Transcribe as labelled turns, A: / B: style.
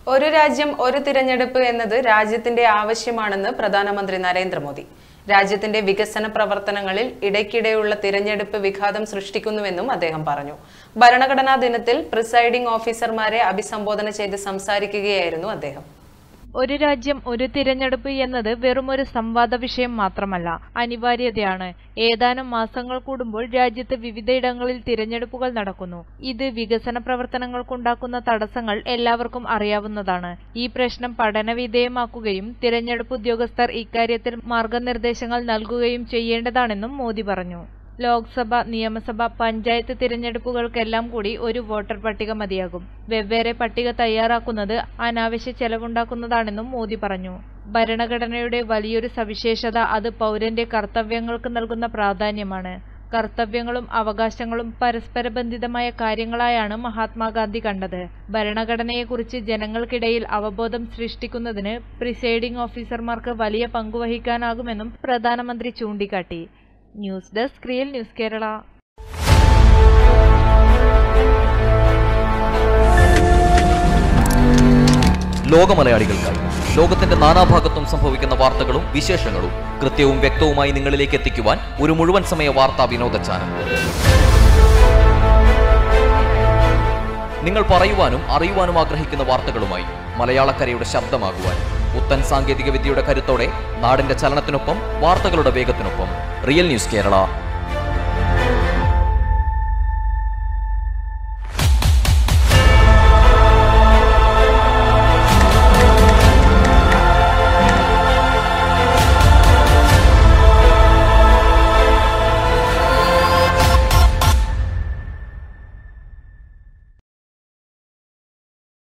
A: ഒരു രാജ്യം ഒരു തിരഞ്ഞെടുപ്പ് എന്നത് രാജ്യത്തിന്റെ ആവശ്യമാണെന്ന് പ്രധാനമന്ത്രി നരേന്ദ്രമോദി രാജ്യത്തിന്റെ വികസന പ്രവർത്തനങ്ങളിൽ ഇടയ്ക്കിടെയുള്ള തിരഞ്ഞെടുപ്പ് വിഘാതം സൃഷ്ടിക്കുന്നുവെന്നും അദ്ദേഹം പറഞ്ഞു ഭരണഘടനാ ദിനത്തിൽ പ്രിസൈഡിംഗ് ഓഫീസർമാരെ അഭിസംബോധന ചെയ്ത് സംസാരിക്കുകയായിരുന്നു അദ്ദേഹം
B: ഒരു രാജ്യം ഒരു തിരഞ്ഞെടുപ്പ് എന്നത് വെറുമൊരു സംവാദ വിഷയം മാത്രമല്ല അനിവാര്യതയാണ് ഏതാനും മാസങ്ങൾ കൂടുമ്പോൾ രാജ്യത്ത് വിവിധയിടങ്ങളിൽ തിരഞ്ഞെടുപ്പുകൾ നടക്കുന്നു ഇത് വികസന പ്രവർത്തനങ്ങൾക്കുണ്ടാക്കുന്ന തടസ്സങ്ങൾ എല്ലാവർക്കും അറിയാവുന്നതാണ് ഈ പ്രശ്നം പഠനവിധേയമാക്കുകയും തിരഞ്ഞെടുപ്പ് ഉദ്യോഗസ്ഥർ ഇക്കാര്യത്തിൽ മാർഗനിർദ്ദേശങ്ങൾ നൽകുകയും ചെയ്യേണ്ടതാണെന്നും മോദി പറഞ്ഞു ലോക്സഭ നിയമസഭ പഞ്ചായത്ത് തിരഞ്ഞെടുപ്പുകൾക്കെല്ലാം കൂടി ഒരു വോട്ടർ പട്ടിക മതിയാകും വെവ്വേറെ പട്ടിക തയ്യാറാക്കുന്നത് അനാവശ്യ ചെലവുണ്ടാക്കുന്നതാണെന്നും മോദി പറഞ്ഞു ഭരണഘടനയുടെ വലിയൊരു സവിശേഷത അത് പൗരന്റെ കർത്തവ്യങ്ങൾക്ക് നൽകുന്ന പ്രാധാന്യമാണ് കർത്തവ്യങ്ങളും അവകാശങ്ങളും പരസ്പര ബന്ധിതമായ കാര്യങ്ങളായാണ് മഹാത്മാഗാന്ധി കണ്ടത് ഭരണഘടനയെക്കുറിച്ച് ജനങ്ങൾക്കിടയിൽ അവബോധം സൃഷ്ടിക്കുന്നതിന് പ്രിസൈഡിംഗ് ഓഫീസർമാർക്ക് വലിയ പങ്കുവഹിക്കാനാകുമെന്നും പ്രധാനമന്ത്രി ചൂണ്ടിക്കാട്ടി news desk real news Kerala
C: ലോകമലയാളികൾക്കായി ലോകത്തിന്റെ നാനാഭാഗത്തും സംഭവിക്കുന്ന വാർത്തകളും വിശേഷങ്ങളും കൃത്യവും വ്യക്തവുമായി നിങ്ങളിലേക്ക് എത്തിക്കുവാൻ ഒരു മുഴുവൻ സമയ വാർത്താ വിനോദ ചാനൽ നിങ്ങൾ പറയുവാനും അറിയുവാനും ആഗ്രഹിക്കുന്ന വാർത്തകളുമായി മലയാളക്കരയുടെ ശബ്ദമാകുവാൻ പുത്തൻ സാങ്കേതിക വിദ്യയുടെ കരുത്തോടെ നാടിന്റെ ചലനത്തിനൊപ്പം വാർത്തകളുടെ വേഗത്തിനൊപ്പം റിയൽ ന്യൂസ് കേരള